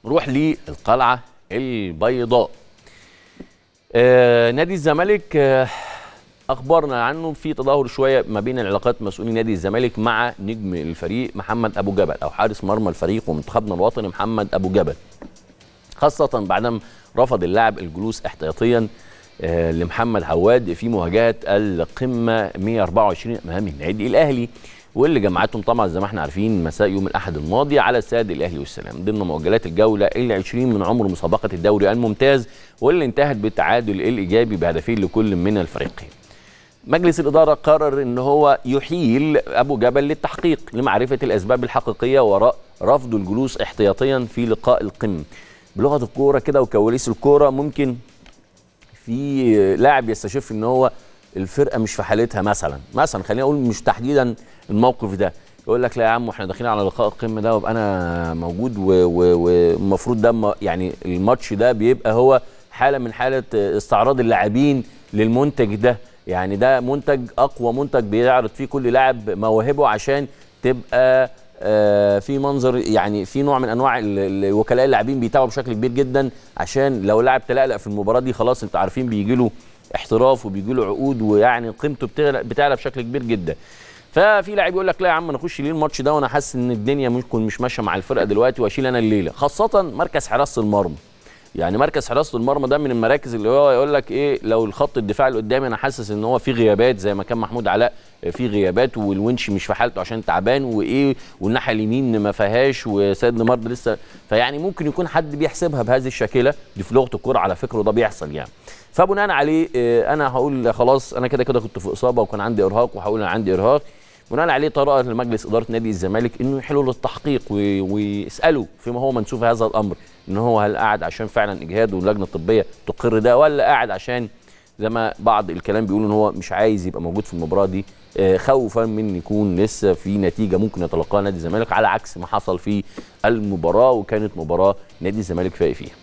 نروح للقلعه البيضاء آه نادي الزمالك آه اخبرنا عنه في تدهور شويه ما بين العلاقات مسؤولي نادي الزمالك مع نجم الفريق محمد ابو جبل او حارس مرمى الفريق ومنتخبنا الوطني محمد ابو جبل خاصه بعدما رفض اللاعب الجلوس احتياطيا آه لمحمد عواد في مواجهه القمه 124 امام النادي الاهلي واللي جمعتهم طبعا زي ما احنا عارفين مساء يوم الاحد الماضي على استاد الاهلي والسلام ضمن مؤجلات الجوله ال 20 من عمر مسابقه الدوري الممتاز واللي انتهت بالتعادل الايجابي بهدفين لكل من الفريقين. مجلس الاداره قرر ان هو يحيل ابو جبل للتحقيق لمعرفه الاسباب الحقيقيه وراء رفض الجلوس احتياطيا في لقاء القمه. بلغه الكوره كده وكواليس الكوره ممكن في لاعب يستشف ان هو الفرقه مش في حالتها مثلا مثلا خلينا اقول مش تحديدا الموقف ده يقول لك لا يا عم احنا داخلين على لقاء القمه ده وابقى انا موجود والمفروض ده يعني الماتش ده بيبقى هو حاله من حاله استعراض اللاعبين للمنتج ده يعني ده منتج اقوى منتج بيعرض فيه كل لاعب مواهبه عشان تبقى آه في منظر يعني في نوع من انواع وكلاء اللاعبين بيتابعوا بشكل كبير جدا عشان لو لاعب تلقلق في المباراه دي خلاص انتوا عارفين بيجي له احتراف وبيجي له عقود ويعني قيمته بتعلى بشكل كبير جدا ففي لاعب يقول لك لا يا عم انا اخش ليه الماتش ده وانا حاسس ان الدنيا ممكن مش ماشيه مع الفرقه دلوقتي واشيل انا الليله خاصه مركز حراسه المرمى يعني مركز حراسه المرمى ده من المراكز اللي هو يقول لك ايه لو الخط الدفاع اللي قدامي انا حاسس ان هو في غيابات زي ما كان محمود علاء في غيابات والونش مش في حالته عشان تعبان وايه والناحيه اليمين ما فيهاش وسيد نمرد لسه فيعني ممكن يكون حد بيحسبها بهذه الشكله دي في لغه الكوره على فكره وده بيحصل يعني فبناء عليه انا هقول خلاص انا كده كده كنت في اصابه وكان عندي ارهاق وهقول انا عندي ارهاق بناء عليه طرأ لمجلس اداره نادي الزمالك انه يحلوا للتحقيق ويسالوا فيما هو منسوب هذا الامر ان هو هل قاعد عشان فعلا اجهاد واللجنه الطبيه تقر ده ولا قاعد عشان زي ما بعض الكلام بيقول ان هو مش عايز يبقى موجود في المباراه دي خوفا من يكون لسه في نتيجه ممكن يتلقاها نادي الزمالك على عكس ما حصل في المباراه وكانت مباراه نادي الزمالك فايق فيها.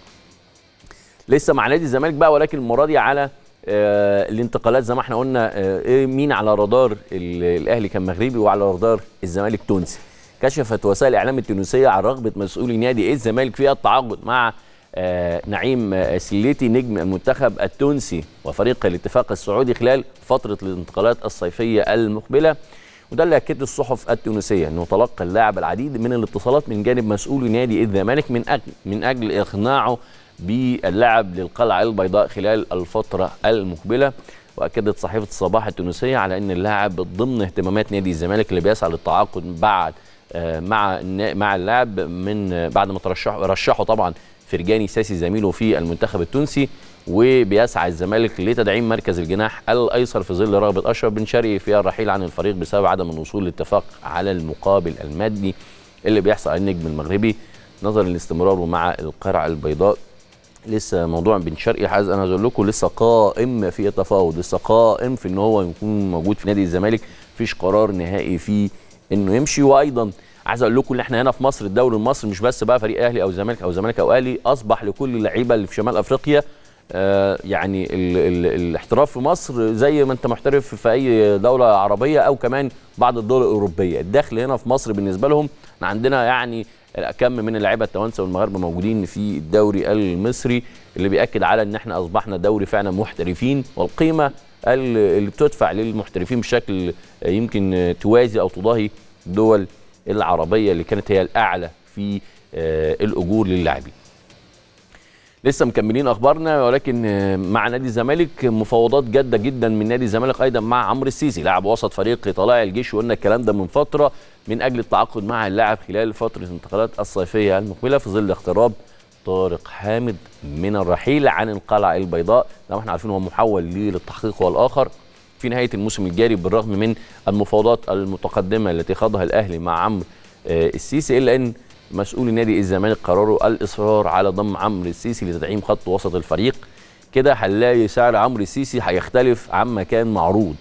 لسه مع نادي الزمالك بقى ولكن المره دي على آه الانتقالات زي ما احنا قلنا آه مين على رادار الاهلي كان مغربي وعلى رادار الزمالك تونسي كشفت وسائل الاعلام التونسيه عن رغبه مسؤولي نادي الزمالك في التعاقد مع آه نعيم آه سليتي نجم المنتخب التونسي وفريق الاتفاق السعودي خلال فتره الانتقالات الصيفيه المقبله وده اللي اكدت الصحف التونسيه انه تلقى اللاعب العديد من الاتصالات من جانب مسؤولي نادي الزمالك من اجل من اجل اقناعه باللعب للقلعه البيضاء خلال الفتره المقبله واكدت صحيفه الصباح التونسيه على ان اللاعب ضمن اهتمامات نادي الزمالك اللي بيسعى للتعاقد بعد مع مع اللاعب من بعد ما ترشح رشحه طبعا فرجاني ساسي زميله في المنتخب التونسي وبيسعى الزمالك لتدعيم مركز الجناح الايسر في ظل رغبه اشرف بن شرقي في الرحيل عن الفريق بسبب عدم الوصول لاتفاق على المقابل المادي اللي بيحصل على النجم المغربي نظرا لاستمراره مع القرعه البيضاء لسه موضوع بن شرقي عايز انا اقول لكم لسه قائم في التفاوض لسه قائم في ان هو يكون موجود في نادي الزمالك مفيش قرار نهائي فيه انه يمشي وايضا عايز اقول لكم ان احنا هنا في مصر الدوري المصري مش بس بقى فريق اهلي او زمالك او زمالك او اهلي اصبح لكل اللعيبه اللي في شمال افريقيا آه يعني ال ال الاحتراف في مصر زي ما انت محترف في اي دوله عربيه او كمان بعض الدول الاوروبيه الدخل هنا في مصر بالنسبه لهم احنا عندنا يعني كم من اللعيبه التوانسه والمغاربه موجودين في الدوري المصري اللي بياكد على ان احنا اصبحنا دوري فعلا محترفين والقيمه اللي بتدفع للمحترفين بشكل يمكن توازي او تضاهي الدول العربيه اللي كانت هي الاعلى في الاجور للاعبين. لسه مكملين اخبارنا ولكن مع نادي الزمالك مفاوضات جاده جدا من نادي الزمالك ايضا مع عمرو السيسي لاعب وسط فريق طلائع الجيش وقلنا الكلام ده من فتره من اجل التعاقد مع اللاعب خلال فتره الانتقالات الصيفيه المقبله في ظل اقتراب طارق حامد من الرحيل عن القلعه البيضاء زي ما احنا عارفين هو محول للتحقيق والاخر في نهايه الموسم الجاري بالرغم من المفاوضات المتقدمه التي خاضها الاهلي مع عمرو السيسي الا ان مسؤولي نادي الزمالك قرروا الاصرار على ضم عمرو السيسي لتدعيم خط وسط الفريق كده هنلاقي سعر عمرو السيسي هيختلف عما كان معروض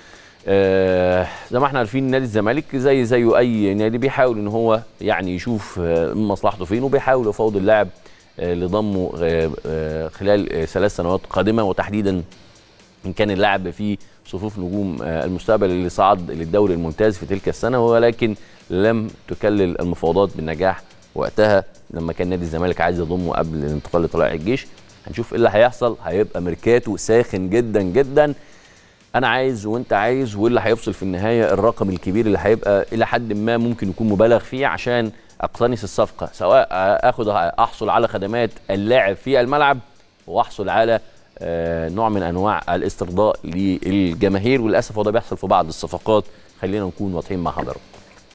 آه زي ما احنا عارفين نادي الزمالك زي زيه اي نادي بيحاول ان هو يعني يشوف آه مصلحته فين وبيحاول يفاوض اللاعب آه لضمه آه خلال ثلاث سنوات قادمه وتحديدا ان كان اللاعب في صفوف نجوم المستقبل اللي صعد للدوري الممتاز في تلك السنه ولكن لم تكلل المفاوضات بالنجاح وقتها لما كان نادي الزمالك عايز يضمه قبل الانتقال لطلائع الجيش هنشوف ايه اللي هيحصل هيبقى ميركاتو ساخن جدا جدا انا عايز وانت عايز واللي هيفصل في النهايه الرقم الكبير اللي هيبقى الى حد ما ممكن يكون مبالغ فيه عشان اقتنص الصفقه سواء اخد احصل على خدمات اللاعب في الملعب واحصل على آه، نوع من انواع الاسترضاء للجماهير وللاسف هو ده بيحصل في بعض الصفقات خلينا نكون واضحين مع حضراتكم